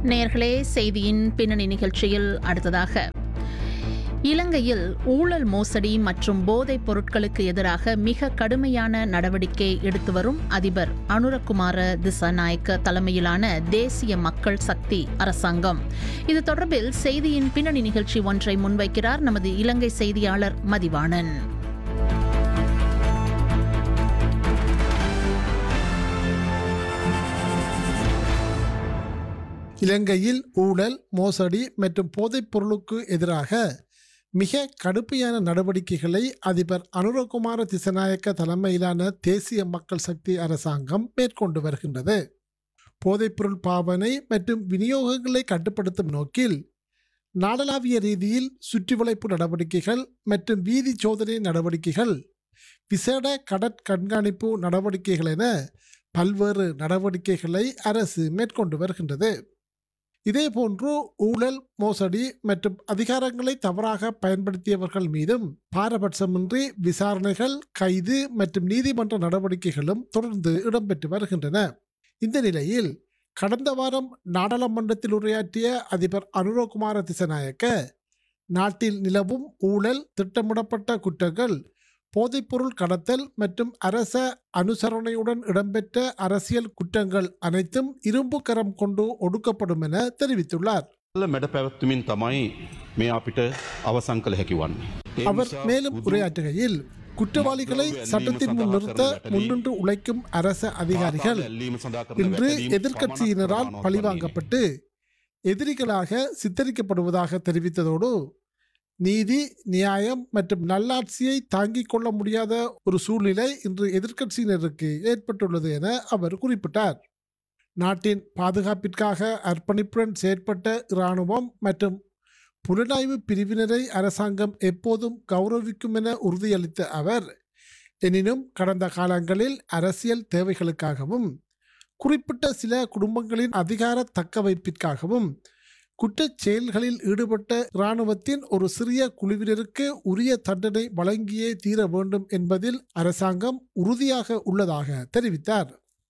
நேர்களே செய்தியின் பின்னணி நிகழ்ச்சியில் அடுத்ததாக இலங்கையில் ஊழல் மோசடி மற்றும் போதைப் பொருட்களுக்கு எதிராக மிக கடுமையான நடவடிக்கை எடுத்து வரும் அதிபர் அனுரகுமார திசாநாயக்க தலைமையிலான தேசிய மக்கள் சக்தி அரசாங்கம் இது தொடர்பில் செய்தியின் பின்னணி நிகழ்ச்சி ஒன்றை முன்வைக்கிறார் நமது இலங்கை செய்தியாளர் மதிவாணன் இலங்கையில் ஊழல் மோசடி மற்றும் போதைப் பொருளுக்கு எதிராக மிக கடுமையான நடவடிக்கைகளை அதிபர் அனுரகுமார திசநாயக்க தலைமையிலான தேசிய மக்கள் சக்தி அரசாங்கம் மேற்கொண்டு வருகின்றது போதைப்பொருள் பாவனை மற்றும் விநியோகங்களை கட்டுப்படுத்தும் நோக்கில் நாடளாவிய ரீதியில் சுற்றிவளைப்பு நடவடிக்கைகள் மற்றும் வீதி சோதனை நடவடிக்கைகள் விசேட கடற்கண்காணிப்பு நடவடிக்கைகள் என பல்வேறு நடவடிக்கைகளை அரசு மேற்கொண்டு வருகின்றது இதேபோன்று ஊழல் மோசடி மற்றும் அதிகாரங்களை தவறாக பயன்படுத்தியவர்கள் மீதும் பாரபட்சமின்றி விசாரணைகள் கைது மற்றும் நீதிமன்ற நடவடிக்கைகளும் தொடர்ந்து இடம்பெற்று வருகின்றன இந்த நிலையில் கடந்த வாரம் நாடாளுமன்றத்தில் உரையாற்றிய அதிபர் அனுரகுமார திசநாயக்க நாட்டில் நிலவும் ஊழல் திட்டமிடப்பட்ட குற்றங்கள் போதைப்பொருள் கடத்தல் மற்றும் அரச அனுசரணையுடன் இடம்பெற்ற அரசியல் குற்றங்கள் அனைத்தும் இரும்பு கரம் கொண்டு ஒடுக்கப்படும் என தெரிவித்துள்ளார் ල මැඩ පැවැත්තුමින් තමයි මේ අපිට අවසං කළ හැකි වන්නේ. ඒ அவர் නිසා மேலும் බුදු உரையாற்றுகையில் குற்றவாளிகளை சட்டத்தின் முன் நிறுத்த முன்னின்று உழைக்கும் அரச அதிகாரிகள் පාතාල ඇල්ලීම සඳහා කරන இன்று වැටලීම් எதிர்க்கட்சியினரால் පමණක් பழிவாங்கப்பட்டு எதிரிகளாக சித்தரிக்கப்படுவதாக தெரிவித்ததோடு நீதி நியாயம் மற்றும் நல்லாட்சியை தாங்கிக் கொள்ள முடியாத ஒரு சூழ்நிலை இன்று எதிர்க்கட்சியினருக்கு ஏற்பட்டுள்ளது என அவர் குறிப்பிட்டார் நாட்டின் பாதுகாப்பிற்காக அர்ப்பணிப்புடன் செயற்பட்ட இராணுவம் மற்றும் புலனாய்வு பிரிவினரை அரசாங்கம் எப்போதும் கௌரவிக்கும் என உறுதியளித்த அவர் எனினும் கடந்த காலங்களில் அரசியல் தேவைகளுக்காகவும் குறிப்பிட்ட சில குடும்பங்களின் அதிகார தக்கவைப்பிற்காகவும் குற்றச் செயல்களில் ஈடுபட்ட இராணுவத்தின் ஒரு சிறிய குழுவினருக்கு உரிய தண்டனை வழங்கியே தீர வேண்டும் என்பதில் அரசாங்கம் உறுதியாக உள்ளதாக தெரிவித்தார்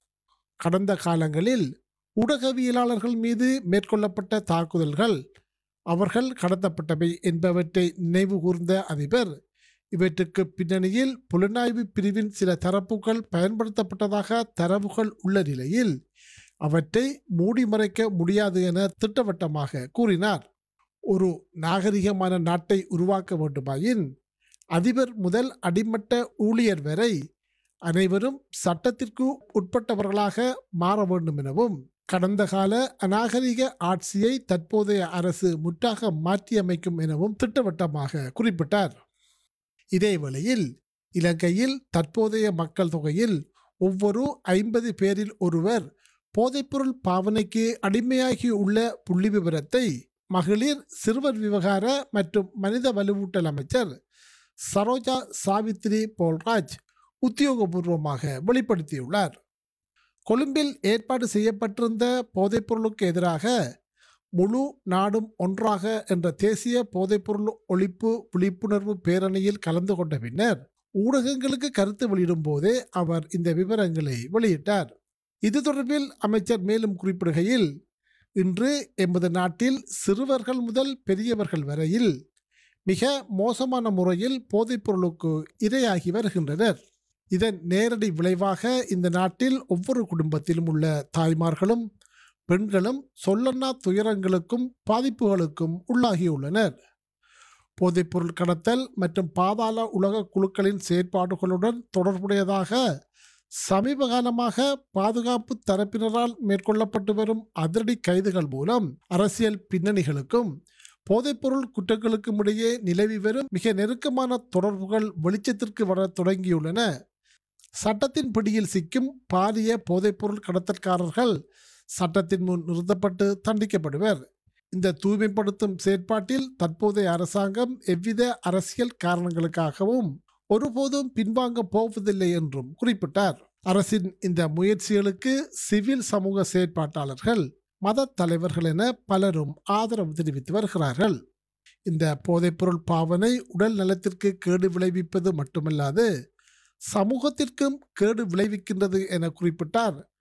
கடந்த காலங்களில் ஊடகவியலாளர்கள் மீது மேற்கொள்ளப்பட்ட தாக்குதல்கள் அவர்கள் கடத்தப்பட்டவை என்பவற்றை நினைவு கூர்ந்த அதிபர் இவற்றுக்கு பின்னணியில் புலனாய்வு பிரிவின் சில தரப்புகள் பயன்படுத்தப்பட்டதாக தரவுகள் உள்ள நிலையில் அவற்றை மூடி மறைக்க முடியாது என திட்டவட்டமாக கூறினார் ஒரு நாகரிகமான நாட்டை உருவாக்க வேண்டுமாயின் அதிபர் முதல் அடிமட்ட ஊழியர் வரை அனைவரும் சட்டத்திற்கு உட்பட்டவர்களாக மாற வேண்டும் எனவும் கடந்த கால அநாகரிக ஆட்சியை தற்போதைய அரசு முற்றாக மாற்றியமைக்கும் எனவும் திட்டவட்டமாக குறிப்பிட்டார் இதேவேளையில் இலங்கையில் தற்போதைய மக்கள் தொகையில் ஒவ்வொரு ஐம்பது பேரில் ஒருவர் போதைப்பொருள் பாவனைக்கு அடிமையாகி உள்ள புள்ளி விவரத்தை மகளிர் சிறுவர் விவகார மற்றும் மனித வலுவூட்டல் அமைச்சர் சரோஜா சாவித்ரி போல்ராஜ் உத்தியோகபூர்வமாக வெளிப்படுத்தியுள்ளார் கொழும்பில் ஏற்பாடு செய்யப்பட்டிருந்த போதைப்பொருளுக்கு எதிராக முழு நாடும் ஒன்றாக என்ற தேசிய போதைப்பொருள் ஒழிப்பு விழிப்புணர்வு பேரணியில் கலந்து கொண்ட பின்னர் ஊடகங்களுக்கு கருத்து வெளியிடும் போதே அவர் இந்த விவரங்களை வெளியிட்டார் இது தொடர்பில் அமைச்சர் மேலும் குறிப்பிடுகையில் இன்று எமது நாட்டில் சிறுவர்கள் முதல் பெரியவர்கள் வரையில் மிக மோசமான முறையில் போதைப்பொருளுக்கு இரையாகி வருகின்றனர் இதன் நேரடி விளைவாக இந்த நாட்டில் ஒவ்வொரு குடும்பத்திலும் உள்ள தாய்மார்களும் பெண்களும் சொல்லன்னா துயரங்களுக்கும் பாதிப்புகளுக்கும் உள்ளாகியுள்ளனர் போதைப்பொருள் கடத்தல் மற்றும் பாதாள உலக குழுக்களின் செயற்பாடுகளுடன் தொடர்புடையதாக சமீப காலமாக பாதுகாப்பு தரப்பினரால் மேற்கொள்ளப்பட்டு வரும் அதிரடி கைதுகள் மூலம் அரசியல் பின்னணிகளுக்கும் போதைப்பொருள் குற்றங்களுக்கும் இடையே நிலவி வரும் மிக நெருக்கமான தொடர்புகள் வெளிச்சத்திற்கு வர தொடங்கியுள்ளன சட்டத்தின் பிடியில் சிக்கும் பாரிய போதைப்பொருள் கடத்தற்காரர்கள் சட்டத்தின் முன் நிறுத்தப்பட்டு தண்டிக்கப்படுவர் இந்த தூய்மைப்படுத்தும் செயற்பாட்டில் தற்போதைய அரசாங்கம் எவ்வித அரசியல் காரணங்களுக்காகவும் ஒருபோதும் பின்வாங்க போவதில்லை என்றும் குறிப்பிட்டார் அரசின் இந்த முயற்சிகளுக்கு சிவில் சமூக செயற்பாட்டாளர்கள் மத தலைவர்கள் என பலரும் ஆதரவு தெரிவித்து வருகிறார்கள் இந்த போதைப்பொருள் பாவனை உடல் நலத்திற்கு கேடு விளைவிப்பது மட்டுமல்லாது சமூகத்திற்கும் கேடு விளைவிக்கின்றது என குறிப்பிட்டார்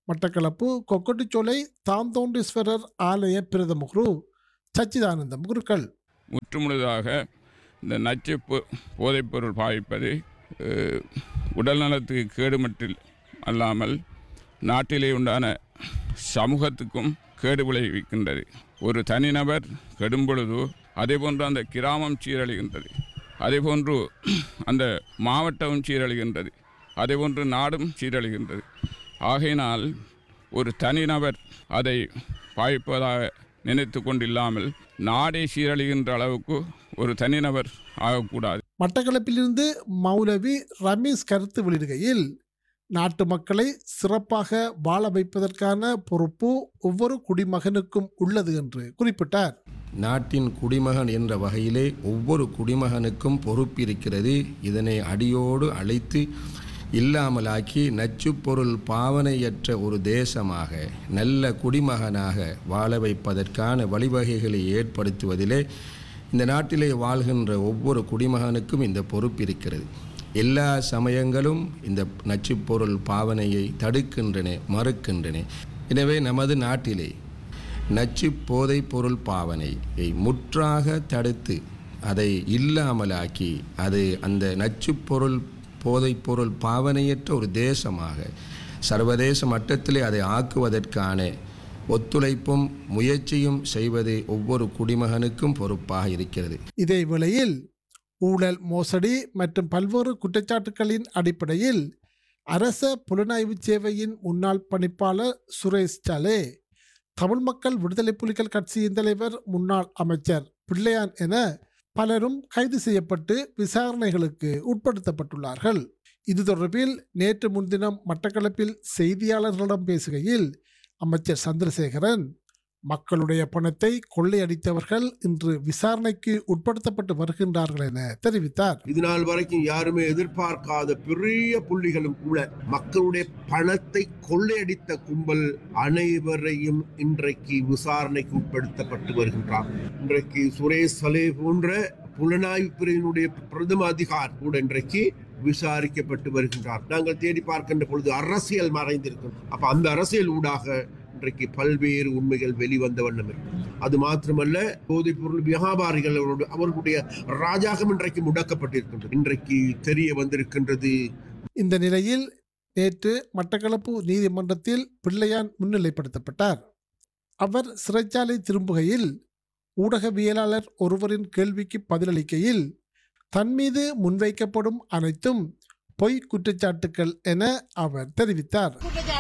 மட்டக்களப்பு கொக்கட்டிச்சோலை தாந்தோண்டீஸ்வரர் ஆலய பிரதம குரு சச்சிதானந்தம் குருக்கள் முற்றுமுழுதாக இந்த நச்சு போ- போதைப்பொருள் பாவிப்பது அஹ், உடல் நலத்துக்கு கேடுமட்டில் அல்லாமல் நாட்டிலே உண்டான சமூகத்துக்கும் கேடு விளைவிக்கின்றது ஒரு தனிநபர் கெடும் பொழுது அதேபோன்று அந்த கிராமம் சீரழிகின்றது அதேபோன்று அந்த மாவட்டமும் சீரழிகின்றது அதேபோன்று நாடும் சீரழிகின்றது ஆகையினால் ஒரு தனிநபர் அதை பாய்ப்பதாக நினைத்து கொண்டில்லாமல் நாடே சீரழிகின்ற அளவுக்கு ஒரு தனிநபர் ஆகக்கூடாது மட்டக்களப்பிலிருந்து மௌலவி ரமேஷ் கருத்து வெளியிடுகையில் நாட்டு மக்களை சிறப்பாக வாழ வைப்பதற்கான பொறுப்பு ஒவ்வொரு குடிமகனுக்கும் உள்ளது என்று குறிப்பிட்டார் நாட்டின் குடிமகன் என்ற வகையிலே ஒவ்வொரு குடிமகனுக்கும் பொறுப்பிருக்கிறது இதனை அடியோடு அழைத்து இல்லாமலாக்கி நச்சுப்பொருள் பாவனையற்ற ஒரு தேசமாக நல்ல குடிமகனாக வாழ வைப்பதற்கான வழிவகைகளை ஏற்படுத்துவதிலே இந்த நாட்டிலே வாழ்கின்ற ஒவ்வொரு குடிமகனுக்கும் இந்த பொறுப்பு இருக்கிறது எல்லா சமயங்களும் இந்த நச்சுப்பொருள் பாவனையை தடுக்கின்றன மறுக்கின்றன எனவே நமது நாட்டிலே நச்சு போதைப் பொருள் பாவனையை முற்றாக தடுத்து அதை இல்லாமலாக்கி அது அந்த நச்சுப் பொருள் போதைப் பொருள் பாவனையற்ற ஒரு தேசமாக சர்வதேச மட்டத்திலே அதை ஆக்குவதற்கான ஒத்துழைப்பும் முயற்சியும் செய்வது ஒவ்வொரு குடிமகனுக்கும் பொறுப்பாக இருக்கிறது இதே வேளையில் ஊழல் மோசடி மற்றும் பல்வேறு குற்றச்சாட்டுகளின் அடிப்படையில் அரச புலனாய்வு சேவையின் முன்னாள் பணிப்பாளர் சுரேஷ் சாலே தமிழ் மக்கள் விடுதலை புலிகள் கட்சியின் தலைவர் முன்னாள் அமைச்சர் பிள்ளையான் என பலரும் கைது செய்யப்பட்டு விசாரணைகளுக்கு உட்படுத்தப்பட்டுள்ளார்கள் இது தொடர்பில் நேற்று முன்தினம் மட்டக்களப்பில் செய்தியாளர்களிடம் பேசுகையில் அமைச்சர் சந்திரசேகரன் மக்களுடைய பணத்தை கொள்ளையடித்தவர்கள் இன்று விசாரணைக்கு உட்படுத்தப்பட்டு வருகின்றார்கள் என தெரிவித்தார் இது நாள் வரைக்கும் யாருமே எதிர்பார்க்காத பெரிய புள்ளிகளும் கூட மக்களுடைய பணத்தை கொள்ளையடித்த கும்பல் அனைவரையும் இன்றைக்கு விசாரணைக்கு உட்படுத்தப்பட்டு வருகின்றார் இன்றைக்கு சுரேஷ் சலே போன்ற புலனாய்வு பிரிவினுடைய பிரதம அதிகார் கூட இன்றைக்கு விசாரிக்கப்பட்டு வருகின்றார் நாங்கள் தேடி பார்க்கின்ற பொழுது அரசியல் மறைந்திருக்கும் அப்ப அந்த அரசியல் ஊடாக இன்றைக்கு பல்வேறு உண்மைகள் வெளிவந்த வண்ணம் இருக்கு அது மாத்திரமல்ல போதைப் பொருள் வியாபாரிகள் அவரோட- அவர்களுடைய ராஜாகம் இன்றைக்கு முடக்கப்பட்டிருக்கின்றது இன்றைக்கு தெரிய வந்திருக்கின்றது இந்த நிலையில் நேற்று மட்டக்களப்பு நீதிமன்றத்தில் பிள்ளையான் முன்னிலைப்படுத்தப்பட்டார் அவர் சிறைச்சாலை திரும்புகையில் ஊடகவியலாளர் ஒருவரின் கேள்விக்கு பதிலளிக்கையில் தன் மீது முன்வைக்கப்படும் அனைத்தும் பொய் குற்றச்சாட்டுக்கள் என அவர் தெரிவித்தார்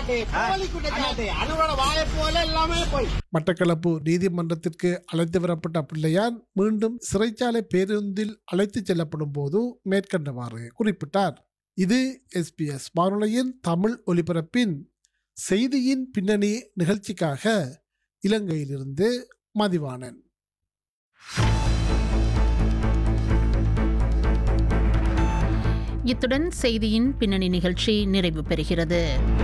மட்டக்களப்பு நீதிமன்றத்திற்கு அழைத்து வரப்பட்ட பிள்ளையான் மீண்டும் சிறைச்சாலை பேருந்தில் அழைத்துச் செல்லப்படும் போது மேற்கண்டவாறு குறிப்பிட்டார் இது எஸ்பிஎஸ் வானொலியின் தமிழ் ஒலிபரப்பின் செய்தியின் பின்னணி நிகழ்ச்சிக்காக இலங்கையிலிருந்து மதிவாணன் இத்துடன் செய்தியின் பின்னணி நிகழ்ச்சி நிறைவு பெறுகிறது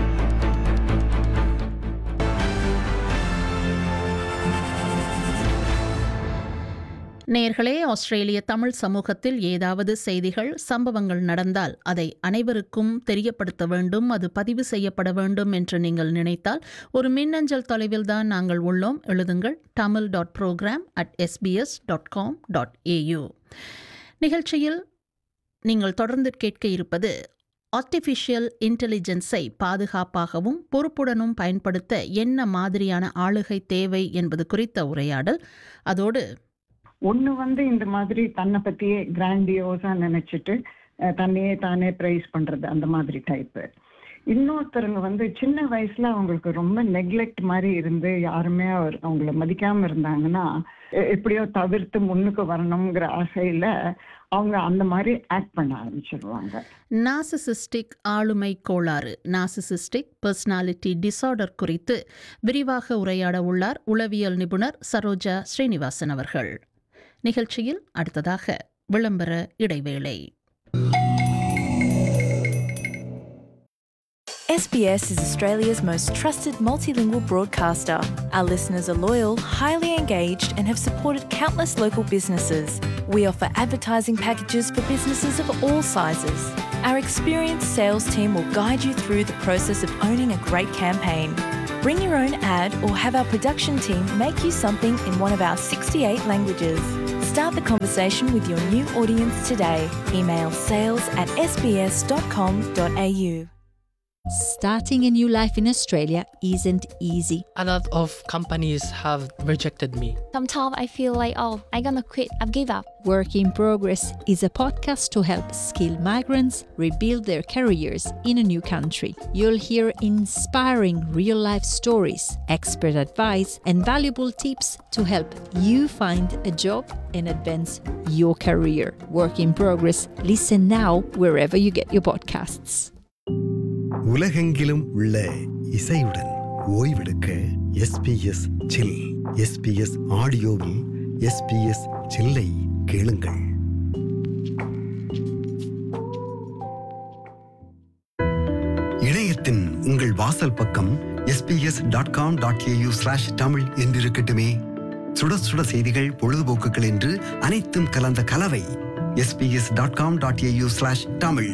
நேர்களே ஆஸ்திரேலிய தமிழ் சமூகத்தில் ஏதாவது செய்திகள் சம்பவங்கள் நடந்தால் அதை அனைவருக்கும் தெரியப்படுத்த வேண்டும் அது பதிவு செய்யப்பட வேண்டும் என்று நீங்கள் நினைத்தால் ஒரு மின்னஞ்சல் தொலைவில் தான் நாங்கள் உள்ளோம் எழுதுங்கள் Tamil dot program at SBS dot com dot AU நிகழ்ச்சியில் நீங்கள் தொடர்ந்து கேட்க இருப்பது ஆர்டிஃபிஷியல் இன்டெலிஜென்ஸை பாதுகாப்பாகவும் பொறுப்புடனும் பயன்படுத்த என்ன மாதிரியான ஆளுகை தேவை என்பது குறித்த உரையாடல் அதோடு ஒண்ணு வந்து இந்த மாதிரி தன்னை பத்தியே கிராண்டியோஸா நினைச்சிட்டு அஹ், தன்னையே தானே பிரைஸ் பண்றது அந்த மாதிரி டைப்பு இன்னொருத்தருங்க வந்து சின்ன வயசுல அவங்களுக்கு ரொம்ப நெக்லெக்ட் மாதிரி இருந்து யாருமே அவர் அவங்கள மதிக்காம இருந்தாங்கன்னா எ- எப்படியோ தவிர்த்து முன்னுக்கு வரணுங்கிற ஆசையில அவங்க அந்த மாதிரி ஆக்ட் பண்ண ஆரம்பிச்சிருவாங்க நாசிசிஸ்டிக் ஆளுமை கோளாறு நாசிசிஸ்டிக் பர்சனாலிட்டி டிசார்டர் குறித்து விரிவாக உரையாட உள்ளார் உளவியல் நிபுணர் சரோஜா ஸ்ரீனிவாசன் அவர்கள் நிகழ்ச்சியில் அடுத்ததாக விளம்பர இடைவேளை SBS is Australia's most trusted multilingual broadcaster. Our listeners are loyal, highly engaged, and have supported countless local businesses. We offer advertising packages for businesses of all sizes. Our experienced sales team will guide you through the process of owning a great campaign. Bring your own ad or have our production team make you something in one of our 68 languages. Start the conversation with your new audience today. Email sales at sbs.com.au. Starting a new life in Australia isn't easy. A lot of companies have rejected me. Sometimes I feel like, oh, I'm gonna quit, I've give up. Work in Progress is a podcast to help skilled migrants rebuild their careers in a new country. You'll hear inspiring real life stories, expert advice, and valuable tips to help you find a job and advance your career. Work in Progress. Listen now wherever you get your podcasts. உலகெங்கிலும் உள்ள இசையுடன் ஓய்வெடுக்க SBS chill SBS ஆடியோவில் SBS சில்லை கேளுங்கள் இணையத்தின் உங்கள் வாசல் பக்கம் SBS dot com dot AU slash Tamil என்றிருக்கட்டுமே சுட சுட செய்திகள் பொழுதுபோக்குகள் என்று அனைத்தும் கலந்த கலவை SBS dot com dot AU slash Tamil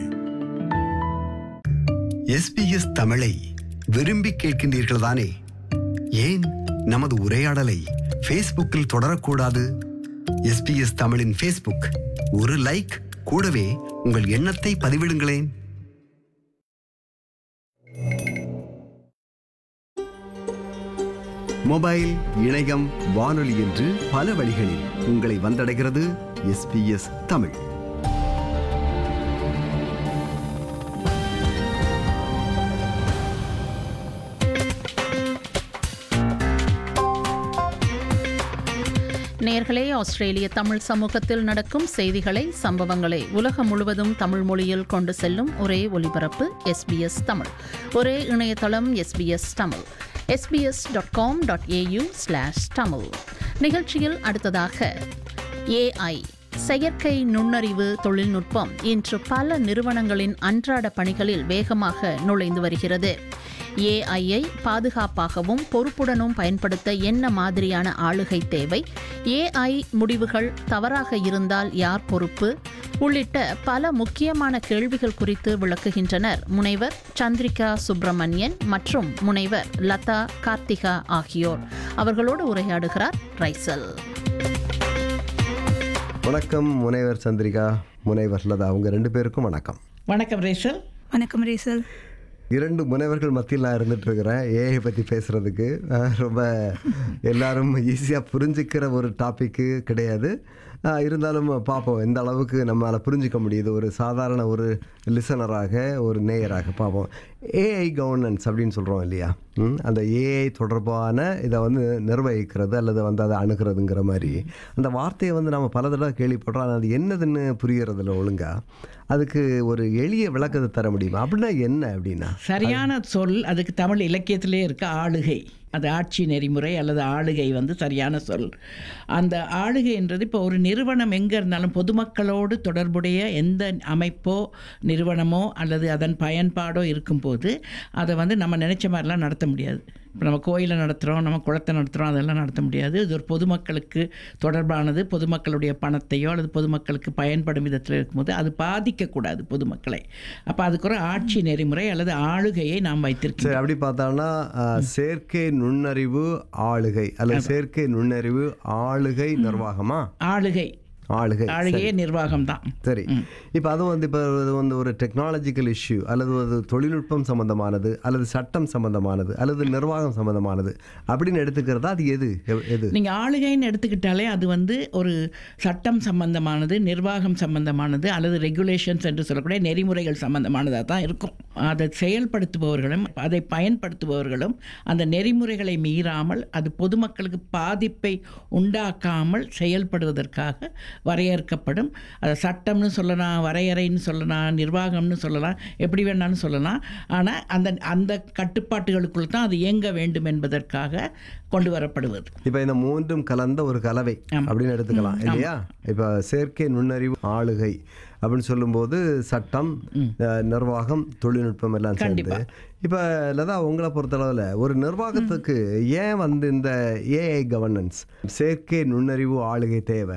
SBS தமிழை விரும்பி கேட்கின்றீர்கள் தானே ஏன் நமது உரையாடலை ஃபேஸ்புக்கில் தொடரக்கூடாது எஸ்பிஎஸ் தமிழின் ஃபேஸ்புக் ஒரு லைக் கூடவே உங்கள் எண்ணத்தை பதிவிடுங்களேன் மொபைல் இணையம் வானொலி என்று பல வழிகளில் உங்களை வந்தடைகிறது எஸ்பிஎஸ் தமிழ் நேர்களே ஆஸ்திரேலிய தமிழ் சமூகத்தில் நடக்கும் செய்திகளை சம்பவங்களை உலகம் முழுவதும் தமிழ் மொழியில் கொண்டு செல்லும் ஒரே ஒலிபரப்பு எஸ்பிஎஸ் தமிழ் ஒரே இணையதளம் SBS Tamil SBS dot com dot AU slash Tamil நிகழ்ச்சியில் அடுத்ததாக ஏஐ செயற்கை நுண்ணறிவு தொழில்நுட்பம் இன்று பல நிறுவனங்களின் அன்றாட பணிகளில் வேகமாக நுழைந்து வருகிறது ஏஐயை பாதுகாப்பாகவும் பொறுப்புடனும் பயன்படுத்த என்ன மாதிரியான ஆளுகை தேவை ஏஐ முடிவுகள் தவறாக இருந்தால் யார் பொறுப்பு உள்ளிட்ட பல முக்கியமான கேள்விகள் குறித்து விளக்குகின்றனர் முனைவர் சந்திரிகா சுப்பிரமணியன் மற்றும் முனைவர் லதா கார்த்திகா ஆகியோர் அவர்களோடு உரையாடுகிறார் ரைசல் வணக்கம் முனைவர் சந்திரிகா முனைவர் லதா அவங்க ரெண்டு பேருக்கும் வணக்கம் வணக்கம் ரேசல் வணக்கம் ரேசல் இரண்டு முனைவர்கள் மத்தியில் நான் இருந்துட்டு இருக்கிறேன் ஏஐ பற்றி பேசுகிறதுக்கு ரொம்ப எல்லாரும் ஈஸியாக புரிஞ்சுக்கிற ஒரு டாப்பிக்கு கிடையாது ஆஹ் இருந்தாலும் பார்ப்போம் எந்த அளவுக்கு நம்மளால் புரிஞ்சிக்க முடியுது ஒரு சாதாரண ஒரு லிசனராக ஒரு நேயராக பார்ப்போம் ஏஐ கவர்னன்ஸ் அப்படின்னு சொல்கிறோம் இல்லையா ம், அந்த ஏஐ தொடர்பான இதை வந்து நிர்வகிக்கிறது அல்லது வந்து அதை அணுகிறதுங்கிற மாதிரி அந்த வார்த்தையை வந்து நம்ம பல தடவை கேள்விப்படுறோம் ஆனால் அது என்னதுன்னு புரியறதில்ல ஒழுங்கா அதுக்கு ஒரு எளிய விளக்கத்தை தர முடியுமா அப்படின்னா என்ன அப்படின்னா சரியான சொல் அதுக்கு தமிழ் இலக்கியத்திலே இருக்க ஆளுகை அது ஆட்சி நெறிமுறை அல்லது ஆளுகை வந்து சரியான சொல் அந்த ஆளுகைன்றது இப்போ ஒரு நிறுவனம் எங்கே இருந்தாலும் பொதுமக்களோடு தொடர்புடைய எந்த அமைப்போ நிறுவனமோ அல்லது அதன் பயன்பாடோ இருக்கும்போது அதை வந்து நம்ம நினச்ச மாதிரிலாம் நடத்த முடியாது இப்போ நம்ம கோயிலை நடத்துகிறோம் நம்ம குளத்தை நடத்துகிறோம் அதெல்லாம் நடத்த முடியாது இது ஒரு பொதுமக்களுக்கு தொடர்பானது பொதுமக்களுடைய பணத்தையோ அல்லது பொதுமக்களுக்கு பயன்படும் விதத்தில் இருக்கும்போது அது பாதிக்கக்கூடாது பொதுமக்களை அப்போ அதுக்கு ஒரு ஆட்சி நெறிமுறை அல்லது ஆளுகையை நாம் வைத்திருக்கோம் சரி அப்படி பார்த்தோம்னா ஆஹ், செயற்கை நுண்ணறிவு ஆளுகை அல்லது செயற்கை நுண்ணறிவு ஆளுகை நிர்வாகமா ஆளுகை ஆளுகை ஆளுகையே சரி. நிர்வாகம் தான் சரி இப்போ அது வந்து இப்போ இது வந்து ஒரு டெக்னாலஜிக்கல் இஷ்யூ அல்லது ஒரு தொழில்நுட்பம் சம்பந்தமானது அல்லது சட்டம் சம்பந்தமானது அல்லது நிர்வாகம் சம்பந்தமானது அப்படின்னு எடுத்துக்கிறதா அது எது எ- எது நீங்கள் ஆளுகைன்னு எடுத்துக்கிட்டாலே அது வந்து ஒரு சட்டம் சம்பந்தமானது நிர்வாகம் சம்பந்தமானது அல்லது ரெகுலேஷன்ஸ் என்று சொல்லக்கூடிய நெறிமுறைகள் சம்பந்தமானதாக தான் இருக்கும் அதை செயல்படுத்துபவர்களும் அதை பயன்படுத்துபவர்களும் அந்த நெறிமுறைகளை மீறாமல் அது பொதுமக்களுக்கு பாதிப்பை உண்டாக்காமல் செயல்படுவதற்காக வரையறுக்கப்படும் அதை சட்டம்னு சொல்லலாம் வரையறைன்னு சொல்லலாம் நிர்வாகம்னு சொல்லலாம் எப்படி வேணாலும் சொல்லலாம் ஆனால் அந்த அந்த கட்டுப்பாட்டுகளுக்குள் தான் அது இயங்க வேண்டும் என்பதற்காக கொண்டு வரப்படுவது இப்போ இந்த மூன்றும் கலந்த ஒரு கலவை அப்படின்னு எடுத்துக்கலாம் ம், இல்லையா இப்போ செயற்கை நுண்ணறிவு ஆளுகை அப்படின்னு சொல்லும்போது சட்டம் அஹ், நிர்வாகம் தொழில்நுட்பம் எல்லாம் சேர்ந்து இப்போ லதா உங்களை பொறுத்தளவில் ஒரு நிர்வாகத்துக்கு ஏன் வந்து இந்த ஏஐ கவர்னன்ஸ் செயற்கை நுண்ணறிவு ஆளுகை தேவை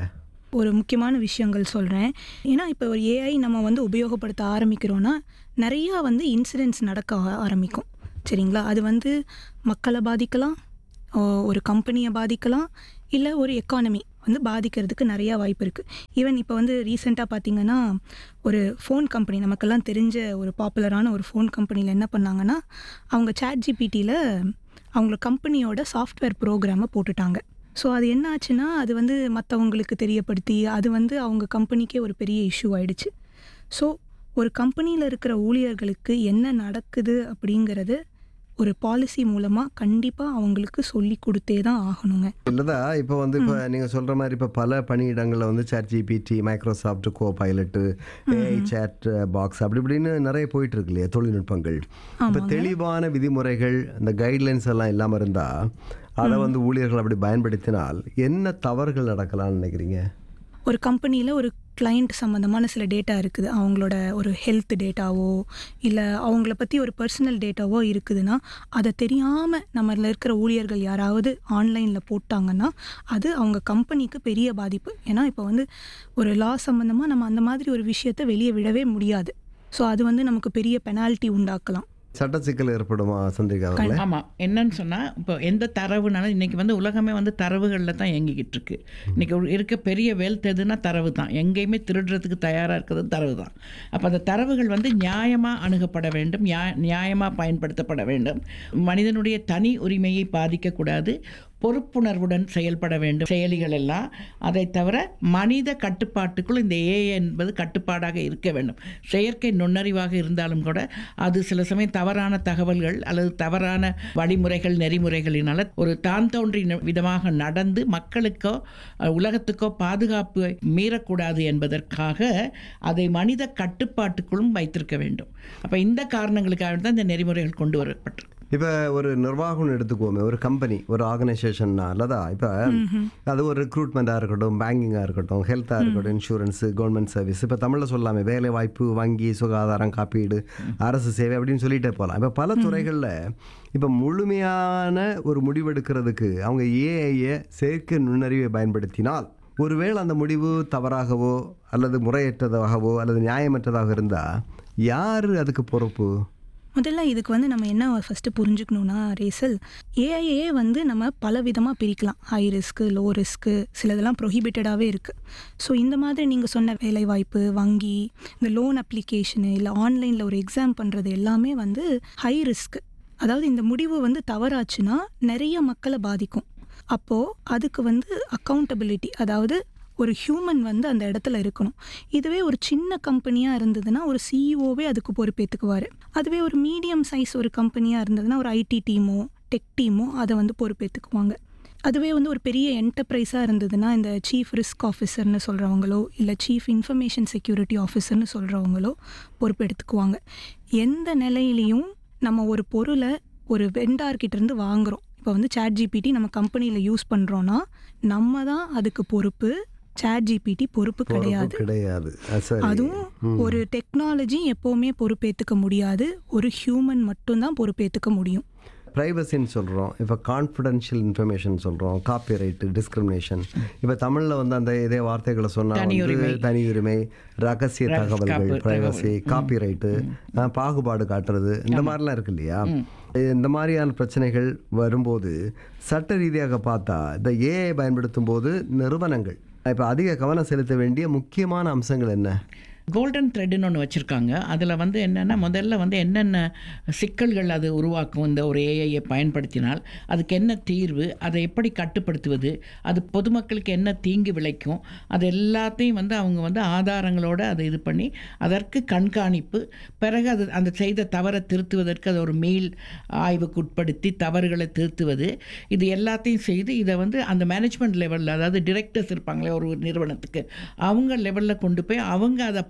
ஒரு முக்கியமான விஷயங்கள் சொல்கிறேன் ஏன்னா இப்போ ஒரு ஏஐ நம்ம வந்து உபயோகப்படுத்த ஆரம்பிக்கிறோன்னா நிறையா வந்து இன்சிடென்ட்ஸ் நடக்க ஆ- ஆரம்பிக்கும் சரிங்களா அது வந்து மக்களை பாதிக்கலாம் ஓ- ஒரு கம்பெனியை பாதிக்கலாம் இல்லை ஒரு எக்கானமி வந்து பாதிக்கிறதுக்கு நிறையா வாய்ப்பு இருக்குது ஈவன் இப்போ வந்து ரீசெண்டாக பார்த்தீங்கன்னா ஒரு ஃபோன் கம்பெனி நமக்கெல்லாம் தெரிஞ்ச ஒரு பாப்புலரான ஒரு ஃபோன் கம்பெனியில் என்ன பண்ணாங்கன்னா அவங்க சேட் ஜிபிடியில் அவங்கள கம்பெனியோட சாஃப்ட்வேர் ப்ரோக்ராமை போட்டுட்டாங்க ஸோ அது என்ன ஆச்சுன்னா அது வந்து மற்றவங்களுக்கு தெரியப்படுத்தி அது வந்து அவங்க கம்பெனிக்கே ஒரு பெரிய இஷ்யூ ஆயிடுச்சு ஸோ ஒரு கம்பெனியில் இருக்கிற ஊழியர்களுக்கு என்ன நடக்குது அப்படிங்கிறது ஒரு பாலிசி மூலமாக கண்டிப்பாக அவங்களுக்கு சொல்லி கொடுத்தே தான் ஆகணுங்க இல்லதா இப்போ வந்து இப்போ நீங்கள் சொல்கிற மாதிரி இப்போ பல பணியிடங்களில் வந்து chat GPT Microsoft copilot AI chat box அப்படி இப்படின்னு நிறைய போயிட்டு இருக்கு இல்லையா தொழில்நுட்பங்கள் இப்போ தெளிவான விதிமுறைகள் இந்த கைட்லைன்ஸ் எல்லாம் இல்லாமல் இருந்தால் அதை வந்து ஊழியர்கள் அப்படி பயன்படுத்தினால் என்ன தவறுகள் நடக்கலாம்னு நினைக்கிறீங்க ஒரு கம்பெனியில் ஒரு கிளைண்ட் சம்மந்தமான சில டேட்டா இருக்குது அவங்களோட ஒரு ஹெல்த் டேட்டாவோ இல்லை அவங்கள பற்றி ஒரு பர்சனல் டேட்டாவோ இருக்குதுன்னா அதை தெரியாமல் நம்மள இருக்கிற ஊழியர்கள் யாராவது ஆன்லைனில் போட்டாங்கன்னா அது அவங்க கம்பெனிக்கு பெரிய பாதிப்பு ஏன்னா இப்போ வந்து ஒரு லா சம்மந்தமாக நம்ம அந்த மாதிரி ஒரு விஷயத்தை வெளியே விடவே முடியாது ஸோ அது வந்து நமக்கு பெரிய பெனால்ட்டி உண்டாக்கலாம் சட்ட சிக்கல் ஏற்படுமா சந்திரிகா அவர்களே ஆமாம் என்னன்னு சொன்னால் இப்போ எந்த தரவுனாலும் இன்றைக்கி வந்து உலகமே வந்து தரவுகளில் தான் இயங்கிக்கிட்டு இருக்கு இன்றைக்கி இருக்க பெரிய வெல்த் எதுனா தரவு தான் எங்கேயுமே திருடுறதுக்கு தயாராக இருக்கிறது தரவு தான் அப்போ அந்த தரவுகள் வந்து நியாயமாக அணுகப்பட வேண்டும் நியா நியாயமாக பயன்படுத்தப்பட வேண்டும் மனிதனுடைய தனி உரிமையை பாதிக்கக்கூடாது பொறுப்புணர்வுடன் செயல்பட வேண்டும் செயலிகள் எல்லாம் அதை தவிர மனித கட்டுப்பாட்டுக்குள் இந்த ஏ என்பது கட்டுப்பாடாக இருக்க வேண்டும் செயற்கை நுண்ணறிவாக இருந்தாலும் கூட அது சில சமயம் தவறான தகவல்கள் அல்லது தவறான வழிமுறைகள் நெறிமுறைகளினால ஒரு தான் தோன்றி விதமாக நடந்து மக்களுக்கோ அஹ், உலகத்துக்கோ பாதுகாப்பு மீறக்கூடாது என்பதற்காக அதை மனித கட்டுப்பாட்டுக்குள்ளும் வைத்திருக்க வேண்டும் அப்போ இந்த காரணங்களுக்காக தான் இந்த நெறிமுறைகள் கொண்டு வரப்பட்டிருக்கு இப்போ ஒரு நிர்வாகம்னு எடுத்துக்குவோமே ஒரு கம்பெனி ஒரு ஆர்கனைசேஷன்னா இல்லதா இப்போ அது ஒரு ரெக்ரூட்மெண்ட்டாக இருக்கட்டும் பேங்கிங்காக இருக்கட்டும் ஹெல்த்தாக இருக்கட்டும் இன்சூரன்ஸு கவர்மெண்ட் சர்வீஸ் இப்போ தமிழில் சொல்லாமே வேலை வாய்ப்பு வங்கி சுகாதாரம் காப்பீடு அரசு சேவை அப்படின்னு சொல்லிட்டே போகலாம் இப்போ பல துறைகளில் இப்போ முழுமையான ஒரு முடிவெடுக்கிறதுக்கு அவங்க ஏஐயை செயற்கை நுண்ணறிவை பயன்படுத்தினால் ஒருவேளை அந்த முடிவு தவறாகவோ அல்லது முறையற்றதாகவோ அல்லது நியாயமற்றதாக இருந்தால் யார் அதுக்கு பொறுப்பு முதல்ல இதுக்கு வந்து நம்ம என்ன ஃபஸ்ட்டு புரிஞ்சுக்கணுன்னா ரேசல் ஏஐஏ வந்து நம்ம பல விதமாக பிரிக்கலாம் ஹை ரிஸ்க்கு லோ ரிஸ்க்கு சிலதெல்லாம் ப்ரொஹிபிட்டடாகவே இருக்குது ஸோ இந்த மாதிரி நீங்கள் சொன்ன வேலைவாய்ப்பு வங்கி இந்த லோன் அப்ளிகேஷனு இல்லை ஆன்லைனில் ஒரு எக்ஸாம் பண்ணுறது எல்லாமே வந்து ஹை ரிஸ்க்கு அதாவது இந்த முடிவு வந்து தவறாச்சுன்னா நிறைய மக்களை பாதிக்கும் அப்போது அதுக்கு வந்து அக்கௌண்டபிலிட்டி அதாவது ஒரு ஹியூமன் வந்து அந்த இடத்துல இருக்கணும் இதுவே ஒரு சின்ன கம்பெனியாக இருந்ததுன்னா ஒரு சிஇஓவே அதுக்கு பொறுப்பேற்றுக்குவார் அதுவே ஒரு மீடியம் சைஸ் ஒரு கம்பெனியாக இருந்ததுன்னா ஒரு ஐடி டீமோ டெக் டீமோ அதை வந்து பொறுப்பேற்றுக்குவாங்க அதுவே வந்து ஒரு பெரிய என்டர்பிரைஸாக இருந்ததுன்னா இந்த சீஃப் ரிஸ்க் ஆஃபீஸர்னு சொல்கிறவங்களோ இல்லை சீஃப் இன்ஃபர்மேஷன் செக்யூரிட்டி ஆஃபீஸர்னு சொல்கிறவங்களோ பொறுப்பெடுத்துக்குவாங்க எந்த நிலையிலையும் நம்ம ஒரு பொருளை ஒரு வெண்டார்கிட்ட இருந்து வாங்குறோம் இப்போ வந்து சேட் ஜிபிடி நம்ம கம்பெனியில் யூஸ் பண்ணுறோன்னா நம்ம தான் அதுக்கு பொறுப்பு சேட் ஜிபிடி பொறுப்பு பொறுப்பு கிடையாது கிடையாது அது சரி அதுவும் ம். ஒரு டெக்னாலஜி எப்போவுமே பொறுப்பேற்றுக்க முடியாது ஒரு ஹியூமன் மட்டும்தான் பொறுப்பேற்றுக்க முடியும் ப்ரைவசின்னு சொல்கிறோம் இப்போ கான்ஃபிடென்ஷியல் இன்ஃபர்மேஷன் சொல்கிறோம் காப்பி ரைட்டு டிஸ்கிரிமினேஷன் இப்போ தமிழில் வந்து அந்த இதே வார்த்தைகளை சொன்னால் வந்து தனியுரிமை. தனி உரிமை ரகசிய ரகசிய தகவல்கள் காப்பு- ப்ரைவசி தகவல். ம். காப்பி ரைட்டு பாகுபாடு காட்டுறது இந்த மாதிரிலாம் இருக்கு இல்லையா இந்த மாதிரியான பிரச்சனைகள் வரும்போது சட்ட ரீதியாக பார்த்தா இந்த ஏஐ பயன்படுத்தும் போது நிறுவனங்கள் இப்போ அதிக கவனம் செலுத்த வேண்டிய முக்கியமான அம்சங்கள் என்ன கோல்டன் த்ரெட்டுன்னு ஒன்று வச்சுருக்காங்க அதில் வந்து என்னென்னா முதல்ல வந்து என்னென்ன சிக்கல்கள் அது உருவாக்கும் இந்த ஒரு ஏஐயை பயன்படுத்தினால் அதுக்கு என்ன தீர்வு அதை எப்படி கட்டுப்படுத்துவது அது பொதுமக்களுக்கு என்ன தீங்கு விளைக்கும் அது எல்லாத்தையும் வந்து அவங்க வந்து ஆதாரங்களோடு அதை இது பண்ணி அதற்கு கண்காணிப்பு பிறகு அது அந்த செய்த தவறை திருத்துவதற்கு அதை ஒரு மீள் ஆய்வுக்கு உட்படுத்தி தவறுகளை திருத்துவது இது எல்லாத்தையும் செய்து இதை வந்து அந்த மேனேஜ்மெண்ட் லெவலில் அதாவது டிரெக்டர்ஸ் இருப்பாங்களே ஒரு நிறுவனத்துக்கு அவங்க லெவலில் கொண்டு போய் அவங்க அதை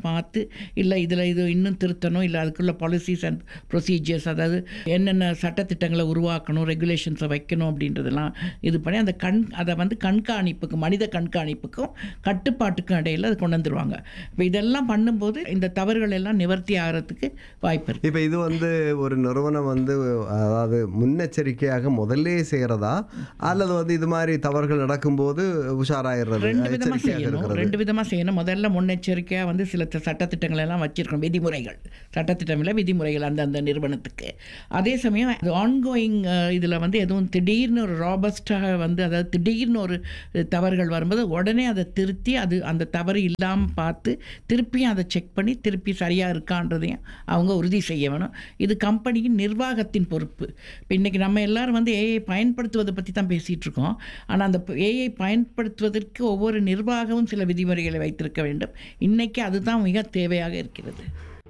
பார்த்து இல்லை இதில் இது இன்னும் திருத்தணும் இல்லை அதுக்குள்ள பாலிசிஸ் அண்ட் ப்ரொசீஜர்ஸ் அதாவது என்னென்ன சட்டத்திட்டங்களை உருவாக்கணும் ரெகுலேஷன்ஸை வைக்கணும் அப்படின்றதெல்லாம் இது பண்ணி அந்த கண் அதை வந்து கண்காணிப்புக்கு மனித கண்காணிப்புக்கும் கட்டுப்பாட்டுக்கும் இடையில் அது கொண்டு வந்துருவாங்க இப்போ இதெல்லாம் பண்ணும்போது இந்த தவறுகள் எல்லாம் நிவர்த்தி ஆகிறதுக்கு வாய்ப்பு இருக்குது இப்போ இது வந்து ஒரு நிறுவனம் வந்து அதாவது முன்னெச்சரிக்கையாக முதல்ல செய்கிறதா அல்லது வந்து இது மாதிரி தவறுகள் நடக்கும்போது உஷாராயிடுறது ரெண்டு விதமாக எச்சரிக்கையாக செய்யணும் இருக்கிறது ரெண்டு விதமாக செய்யணும் முதல்ல முன்னெச்சரிக்கையாக வந்து சில த- சட்டத்திட்டங்கள் எல்லாம் வச்சிருக்கணும் விதிமுறைகள் சட்டத்திட்டம் இல்லை விதிமுறைகள் அந்தந்த நிறுவனத்துக்கு அதே சமயம் அது ஆன்கோயிங் இதில் வந்து எதுவும் திடீர்னு ஒரு ராபஸ்டாக வந்து அதாவது திடீர்னு ஒரு தவறுகள் வரும்போது உடனே அதை திருத்தி அது அந்த தவறு இல்லாமல் பார்த்து திருப்பியும் அதை செக் பண்ணி திருப்பி சரியாக இருக்கான்றதையும் அவங்க உறுதி செய்ய வேணும் இது கம்பெனியின் நிர்வாகத்தின் பொறுப்பு இப்போ இன்றைக்கி நம்ம எல்லாரும் வந்து ஏஐ பயன்படுத்துவதை பற்றி தான் பேசிகிட்டு இருக்கோம் ஆனால் அந்த ஏஐ பயன்படுத்துவதற்கு ஒவ்வொரு நிர்வாகமும் சில விதிமுறைகளை வைத்திருக்க வேண்டும் இன்னைக்கு அதுதான் மிக தேவையாக இருக்கிறது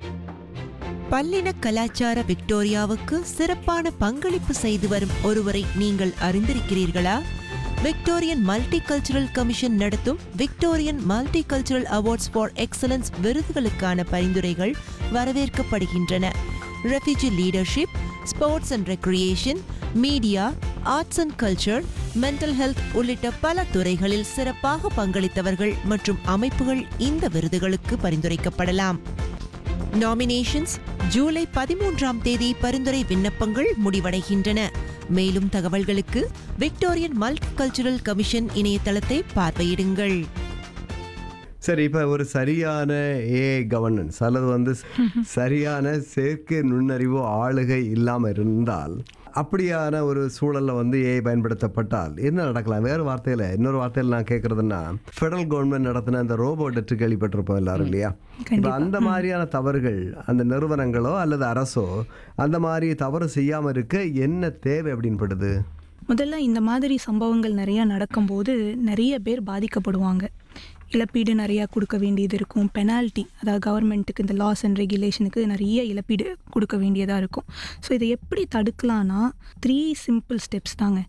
பல்லின கலாச்சார விக்டோரியாவுக்கு சிறப்பான பங்களிப்பு செய்து வரும் ஒருவரை நீங்கள் அறிந்திருக்கிறீர்களா விக்டோரியன் மல்டி கல்ச்சுரல் கமிஷன் நடத்தும் Victorian multicultural awards for excellence விருதுகளுக்கான பரிந்துரைகள் வரவேற்கப்படுகின்றன refugee leadership sports and recreation media arts and culture mental health உள்ளிட்ட பல துறைகளில் சிறப்பாக பங்களித்தவர்கள் மற்றும் அமைப்புகள் இந்த விருதுகளுக்கு பரிந்துரைக்கப்படலாம் நாமினேஷன்ஸ் ஜூலை பதிமூன்றாம் தேதி பரிந்துரை விண்ணப்பங்கள் முடிவடைகின்றன மேலும் தகவல்களுக்கு விக்டோரியன் மல்டி கல்ச்சுரல் கமிஷன் இணையதளத்தை பார்வையிடுங்கள் சரி இப்போ ஒரு சரியான ஏஐ கவர்னன்ஸ் அல்லது வந்து சரியான செயற்கை நுண்ணறிவு ஆளுகை இல்லாமல் இருந்தால் அப்படியான ஒரு சூழலில் வந்து ஏஐ பயன்படுத்தப்பட்டால் என்ன நடக்கலாம் வேறு வார்த்தையில் இன்னொரு வார்த்தையில் நான் கேட்குறதுன்னா ஃபெடரல் கவர்மெண்ட் நடத்தின அந்த ரோபோ டெட்டு கேள்விப்பட்டிருப்போம் எல்லாரும் இல்லையா இப்போ அந்த மாதிரியான தவறுகள் அந்த நிறுவனங்களோ அல்லது அரசோ அந்த மாதிரி தவறு செய்யாமல் இருக்க என்ன தேவை அப்படின்னு படுது முதல்ல இந்த மாதிரி சம்பவங்கள் நிறையா நடக்கும்போது நிறைய பேர் பாதிக்கப்படுவாங்க இழப்பீடு நிறையா கொடுக்க வேண்டியது இருக்கும் பெனால்ட்டி அதாவது கவர்மெண்ட்டுக்கு இந்த லாஸ் அண்ட் ரெகுலேஷனுக்கு நிறைய இழப்பீடு கொடுக்க வேண்டியதாக இருக்கும் ஸோ இதை எப்படி தடுக்கலான்னா த்ரீ சிம்பிள் ஸ்டெப்ஸ் தாங்க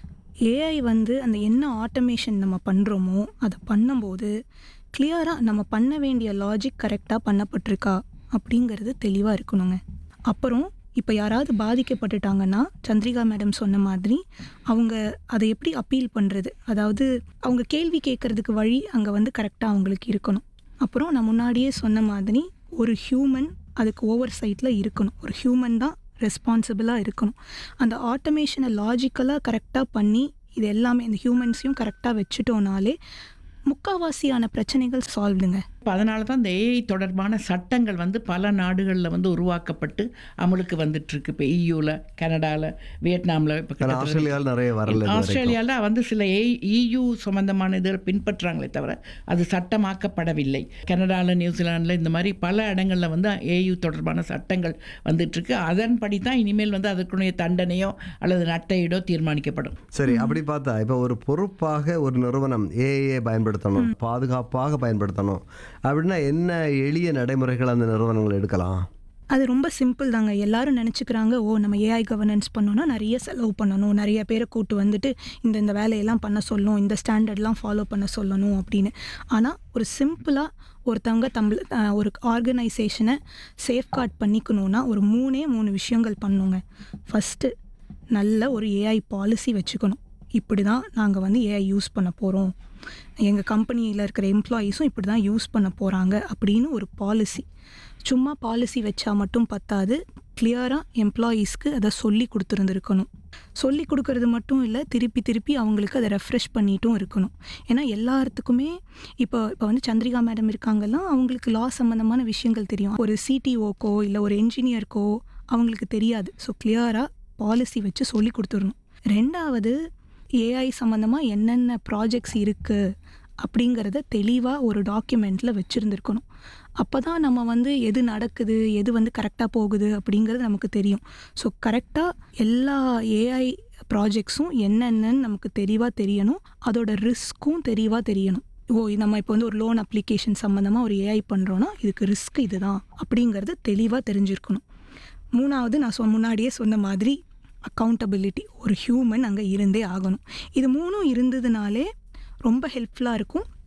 ஏஐ வந்து அந்த என்ன ஆட்டோமேஷன் நம்ம பண்ணுறோமோ அதை பண்ணும்போது கிளியராக நம்ம பண்ண வேண்டிய லாஜிக் கரெக்டாக பண்ணப்பட்டிருக்கா அப்படிங்கிறது தெளிவாக இருக்கணுங்க அப்புறம் இப்போ யாராவது பாதிக்கப்பட்டுட்டாங்கன்னா சந்திரிகா மேடம் சொன்ன மாதிரி அவங்க அதை எப்படி அப்பீல் பண்ணுறது அதாவது அவங்க கேள்வி கேட்கறதுக்கு வழி அங்கே வந்து கரெக்டாக அவங்களுக்கு இருக்கணும் அப்புறம் நான் முன்னாடியே சொன்ன மாதிரி ஒரு ஹியூமன் அதுக்கு ஓவர் சைட்டில் இருக்கணும் ஒரு ஹியூமன் தான் ரெஸ்பான்சிபிளாக இருக்கணும் அந்த ஆட்டோமேஷனை லாஜிக்கலாக கரெக்டாக பண்ணி இது எல்லாமே இந்த ஹியூமன்ஸையும் கரெக்டாக வச்சுட்டோனாலே முக்காவாசியான பிரச்சனைகள் சால்வ்டுங்க இப்போ அதனால தான் இந்த ஏஐ தொடர்பான சட்டங்கள் வந்து பல நாடுகளில் வந்து உருவாக்கப்பட்டு அமலுக்கு வந்துட்டுருக்கு இப்போ இயூவில் கனடாவில் வியட்நாமில் இப்போ ஆனா ஆஸ்திரேலியாவில் நிறைய வரல இது வரைக்கும். ஆஸ்திரேலியாவில் வந்து சில ஏ இயு சம்பந்தமான இதில் பின்பற்றுறாங்களே தவிர அது சட்டமாக்கப்படவில்லை கனடாவில் நியூசிலாண்டில் இந்த மாதிரி பல இடங்களில் வந்து ஏயு தொடர்பான சட்டங்கள் வந்துட்டுருக்கு அதன்படி தான் இனிமேல் வந்து அதற்குரிய தண்டனையோ அல்லது நட்டையீடோ தீர்மானிக்கப்படும் சரி அப்படி பார்த்தா இப்போ ஒரு பொறுப்பாக ஒரு நிறுவனம் ஏஏ பயன்படுத்தணும் பாதுகாப்பாக பயன்படுத்தணும் அப்படின்னா என்ன எளிய நடைமுறைகள் அந்த நிறுவனங்கள் எடுக்கலாம் அது ரொம்ப சிம்பிள் தாங்க எல்லாரும் நினச்சிக்கிறாங்க ஓ நம்ம ஏஐ கவர்னன்ஸ் பண்ணோன்னா நிறைய செலவு பண்ணணும் நிறைய பேரை கூட்டு வந்துட்டு இந்த இந்த வேலையெல்லாம் பண்ண சொல்லணும் இந்த ஸ்டாண்டர்ட்லாம் ஃபாலோ பண்ண சொல்லணும் அப்படின்னு ஆனால் ஒரு சிம்பிளாக ஒருத்தவங்க தம்பள அஹ், ஒரு ஆர்கனைசேஷனை சேஃப்கார்ட் பண்ணிக்கணுன்னா ஒரு மூணே மூணு விஷயங்கள் பண்ணுங்க ஃபஸ்ட்டு நல்ல ஒரு ஏஐ பாலிசி வச்சுக்கணும் இப்படி தான் நாங்கள் வந்து ஏஐ யூஸ் பண்ண போகிறோம் எங்கள் கம்பெனியில் இருக்கிற எம்ப்ளாயீஸும் இப்படி தான் யூஸ் பண்ண போகிறாங்க அப்படின்னு ஒரு பாலிசி சும்மா பாலிசி வச்சா மட்டும் பத்தாது கிளியராக எம்ப்ளாயீஸ்க்கு அதை சொல்லி கொடுத்துருந்துருக்கணும் சொல்லி கொடுக்கறது மட்டும் இல்லை திருப்பி திருப்பி அவங்களுக்கு அதை ரெஃப்ரெஷ் பண்ணிட்டும் இருக்கணும் ஏன்னா எல்லாத்துக்குமே இப்போ இப்போ வந்து சந்திரிகா மேடம் இருக்காங்கன்னா அவங்களுக்கு லா சம்மந்தமான விஷயங்கள் தெரியும் ஒரு சிடிஓக்கோ இல்லை ஒரு என்ஜினியருக்கோ அவங்களுக்கு தெரியாது ஸோ கிளியராக பாலிசி வச்சு சொல்லி கொடுத்துடணும் ரெண்டாவது ஏஐ சம்மந்தமாக என்னென்ன ப்ராஜெக்ட்ஸ் இருக்குது அப்படிங்கிறத தெளிவாக ஒரு டாக்குமெண்ட்டில் வச்சுருந்துருக்கணும் அப்போ தான் நம்ம வந்து எது நடக்குது எது வந்து கரெக்டாக போகுது அப்படிங்கிறது நமக்கு தெரியும் ஸோ கரெக்டாக எல்லா ஏஐ ப்ராஜெக்ட்ஸும் என்னென்னன்னு நமக்கு தெளிவாக தெரியணும் அதோட ரிஸ்க்கும் தெளிவாக தெரியணும் ஓ இது நம்ம இப்போ வந்து ஒரு லோன் அப்ளிகேஷன் சம்மந்தமாக ஒரு ஏஐ பண்ணுறோன்னா இதுக்கு ரிஸ்க் இதுதான் அப்படிங்கிறது தெளிவாக தெரிஞ்சிருக்கணும் மூணாவது நான் சொ முன்னாடியே சொன்ன மாதிரி அக்கௌண்டபிலிட்டி ஒரு ஹியூமன் அங்கே இருந்தே ஆகணும் இது மூணும் இருந்ததுனாலே ரொம்ப ஹெல்ப்ஃபுல்லாக இருக்கும்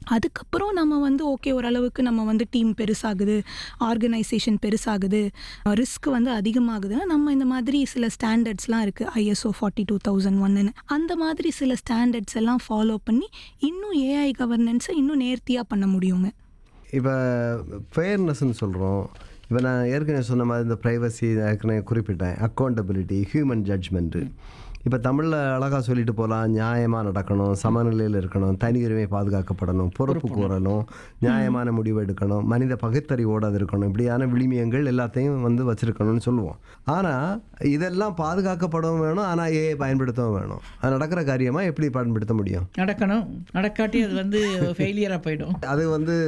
அதுக்கப்புறம் நம்ம வந்து ஓகே ஓரளவுக்கு நம்ம வந்து டீம் பெருசாகுது ஆர்கனைசேஷன் பெருசாகுது ரிஸ்க் வந்து அதிகமாகுதுன்னா நம்ம இந்த மாதிரி சில ஸ்டாண்டர்ட்ஸ்லாம் இருக்குது ஐஎஸ்ஓ ஃபார்ட்டி டூ தௌசண்ட் ஒன்னு அந்த மாதிரி சில ஸ்டாண்டர்ட்ஸ் எல்லாம் ஃபாலோ பண்ணி இன்னும் ஏஐ கவர்னன்ஸை இன்னும் நேர்த்தியாக பண்ண முடியுங்க இப்போ ஃபேர்னஸ்ன்னு சொல்கிறோம் இப்போ நான் ஏற்கனவே சொன்ன மாதிரி இந்த ப்ரைவசி ஏற்கனவே குறிப்பிட்டேன் அக்கௌண்டபிலிட்டி ஹியூமன் ஜட்ஜ்மெண்ட்டு இப்போ தமிழில் அழகாக சொல்லிட்டு போகலாம் நியாயமாக நடக்கணும் சமநிலையில் இருக்கணும் தனி உரிமை பாதுகாக்கப்படணும் பொறுப்பு கூறணும் நியாயமான முடிவு எடுக்கணும் மனித பகுத்தறிவோடு அது இருக்கணும் இப்படியான விளிமியங்கள் எல்லாத்தையும் வந்து வச்சுருக்கணும்னு சொல்லுவோம் ஆனால் இதெல்லாம் பாதுகாக்கப்படவும் வேணும் ஆனால் ஏ பயன்படுத்தவும் வேணும் அது நடக்கிற காரியமாக எப்படி பயன்படுத்த முடியும் நடக்கணும் நடக்காட்டி அது வந்து ஃபெயிலியராக போயிடும் அது வந்து